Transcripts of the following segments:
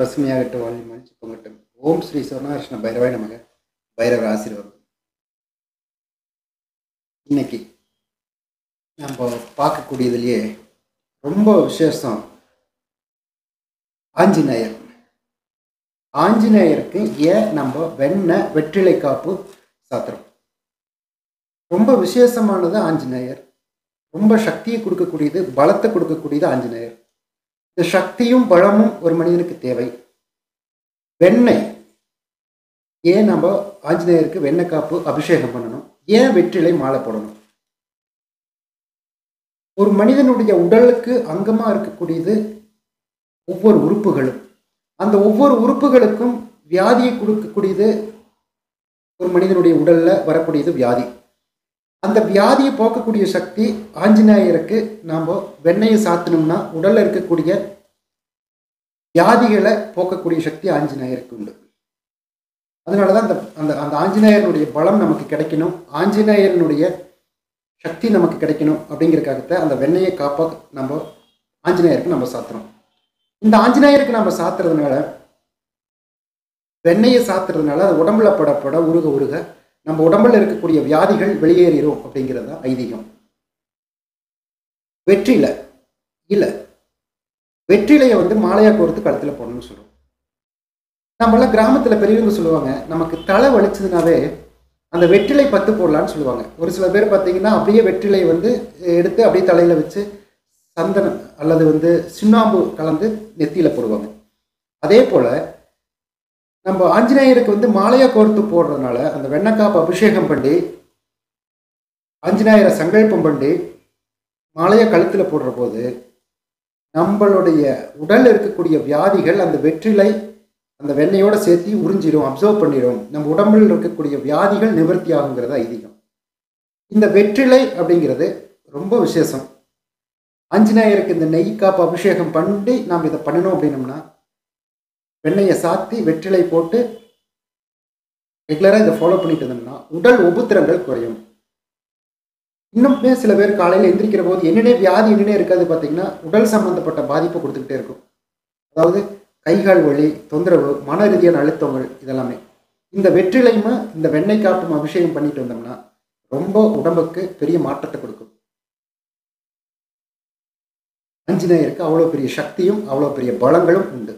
பசுமையாகட்டும் வாழ்வி மகிழ்ச்சி பொங்கட்டும் ஓம் ஸ்ரீ சொர்ணகிருஷ்ண பைரவாய் நமக பைரவர் ஆசீர்வாதம் இன்னைக்கு நம்ம பார்க்கக்கூடியதுலேயே ரொம்ப விசேஷம் ஆஞ்சநேயர் ஆஞ்சநேயருக்கு ஏன் நம்ம வெண்ணெய் வெற்றிலை காப்பு சாத்துறோம் ரொம்ப விசேஷமானது ஆஞ்சநேயர் ரொம்ப சக்தியை கொடுக்கக்கூடியது பலத்தை கொடுக்கக்கூடியது ஆஞ்சநேயர் இந்த சக்தியும் பலமும் ஒரு மனிதனுக்கு தேவை வெண்ணெய் ஏன் நம்ம ஆஞ்சநேயருக்கு வெண்ணெய் காப்பு அபிஷேகம் பண்ணணும் ஏன் வெற்றிலை மாலை போடணும் ஒரு மனிதனுடைய உடலுக்கு அங்கமாக இருக்கக்கூடியது ஒவ்வொரு உறுப்புகளும் அந்த ஒவ்வொரு உறுப்புகளுக்கும் வியாதியை கொடுக்கக்கூடியது ஒரு மனிதனுடைய உடலில் வரக்கூடியது வியாதி அந்த வியாதியை போக்கக்கூடிய சக்தி ஆஞ்சநேயருக்கு நாம் வெண்ணெயை சாத்தினோம்னா உடலில் இருக்கக்கூடிய வியாதிகளை போக்கக்கூடிய சக்தி ஆஞ்சநேயருக்கு உண்டு அதனால தான் அந்த அந்த அந்த ஆஞ்சநேயனுடைய பலம் நமக்கு கிடைக்கணும் ஆஞ்சநேயனுடைய சக்தி நமக்கு கிடைக்கணும் அப்படிங்கிறக்காகத்தான் அந்த வெண்ணெயை காப்பா நம்ம ஆஞ்சநேயருக்கு நம்ம சாத்துறோம் இந்த ஆஞ்சநேயருக்கு நம்ம சாத்துறதுனால வெண்ணெயை சாத்துறதுனால அது உடம்புல படப்பட உருக உருக நம்ம உடம்புல இருக்கக்கூடிய வியாதிகள் வெளியேறிடும் அப்படிங்கிறது தான் ஐதீகம் வெற்றிலை இல்லை வெற்றிலையை வந்து மாலையா கோர்த்து கழுத்தில் போடணும்னு சொல்லுவோம் நம்மளாம் கிராமத்தில் பெரியவங்க சொல்லுவாங்க நமக்கு தலை வலிச்சதுனாவே அந்த வெற்றிலை பத்து போடலான்னு சொல்லுவாங்க ஒரு சில பேர் பார்த்தீங்கன்னா அப்படியே வெற்றிலை வந்து எடுத்து அப்படியே தலையில் வச்சு சந்தனம் அல்லது வந்து சுண்ணாம்பு கலந்து நெத்தியில் போடுவாங்க அதே போல் நம்ம ஆஞ்சநேயருக்கு வந்து மாலையா கோர்த்து போடுறதுனால அந்த வெண்ணக்காப்பு அபிஷேகம் பண்ணி ஆஞ்சநேயரை சங்கல்பம் பண்ணி மாலையை கழுத்தில் போடுற போது நம்மளுடைய உடல் இருக்கக்கூடிய வியாதிகள் அந்த வெற்றிலை அந்த வெண்ணெயோட சேர்த்து உறிஞ்சிடும் அப்சர்வ் பண்ணிடும் நம்ம உடம்பில் இருக்கக்கூடிய வியாதிகள் நிவர்த்தி ஆகுங்கிறத ஐதீகம் இந்த வெற்றிலை அப்படிங்கிறது ரொம்ப விசேஷம் ஆஞ்சநேயருக்கு இந்த நெய் காப்பு அபிஷேகம் பண்ணி நாம் இதை பண்ணணும் அப்படின்னோம்னா வெண்ணெயை சாத்தி வெற்றிலை போட்டு ரெகுலராக இதை ஃபாலோ பண்ணிட்டு இருந்தோம்னா உடல் உபத்திரங்கள் குறையும் இன்னுமே சில பேர் காலையில் எந்திரிக்கிற போது என்னென்ன வியாதி என்னென்ன இருக்காது பார்த்தீங்கன்னா உடல் சம்பந்தப்பட்ட பாதிப்பை கொடுத்துக்கிட்டே இருக்கும் அதாவது கைகால் வலி தொந்தரவு மன ரீதியான அழுத்தங்கள் இதெல்லாமே இந்த வெற்றிலையும் இந்த வெண்ணெய் காப்பும் அபிஷேகம் பண்ணிட்டு வந்தோம்னா ரொம்ப உடம்புக்கு பெரிய மாற்றத்தை கொடுக்கும் ஆஞ்சநேயருக்கு அவ்வளோ பெரிய சக்தியும் அவ்வளோ பெரிய பலங்களும் உண்டு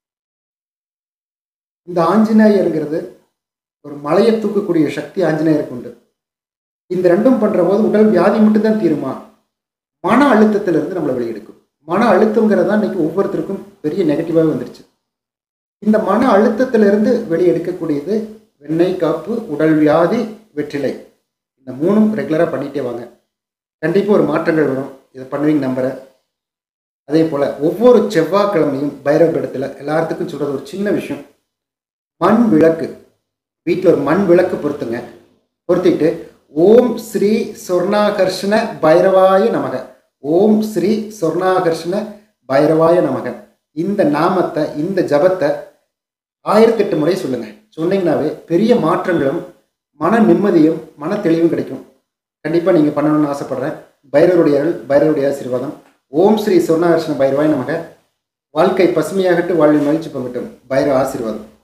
இந்த ஆஞ்சநேயருங்கிறது ஒரு மலையை தூக்கக்கூடிய சக்தி ஆஞ்சநேயருக்கு உண்டு இந்த ரெண்டும் பண்ணுற போது உடல் வியாதி மட்டும்தான் தீருமா மன அழுத்தத்திலிருந்து நம்மளை வெளியெடுக்கும் மன அழுத்தங்கிறது தான் இன்னைக்கு ஒவ்வொருத்தருக்கும் பெரிய நெகட்டிவாக வந்துருச்சு இந்த மன அழுத்தத்திலிருந்து வெளியெடுக்கக்கூடியது வெண்ணெய் காப்பு உடல் வியாதி வெற்றிலை இந்த மூணும் ரெகுலராக பண்ணிகிட்டே வாங்க கண்டிப்பாக ஒரு மாற்றங்கள் வரும் இதை பண்ணுவீங்க நம்புகிறேன் அதே போல் ஒவ்வொரு செவ்வாய்க்கிழமையும் பைரவ இடத்துல எல்லாத்துக்கும் சொல்கிறது ஒரு சின்ன விஷயம் மண் விளக்கு வீட்டில் ஒரு மண் விளக்கு பொருத்துங்க பொருத்திட்டு ஓம் ஸ்ரீ சொர்ணாகர்ஷண பைரவாய நமக ஓம் ஸ்ரீ சொர்ணாகர்ஷண பைரவாய நமக இந்த நாமத்தை இந்த ஜபத்தை ஆயிரத்தெட்டு முறை சொல்லுங்க சொன்னீங்கன்னாவே பெரிய மாற்றங்களும் மன நிம்மதியும் மன தெளிவும் கிடைக்கும் கண்டிப்பாக நீங்கள் பண்ணணும்னு ஆசைப்படுறேன் பைரவருடைய அருள் பைரவருடைய ஆசீர்வாதம் ஓம் ஸ்ரீ சொர்ணாகர்ஷண பைரவாய் நமக வாழ்க்கை பசுமையாகட்டும் வாழ்வில் மகிழ்ச்சி பங்கட்டும் பைரவ ஆசீர்வாதம்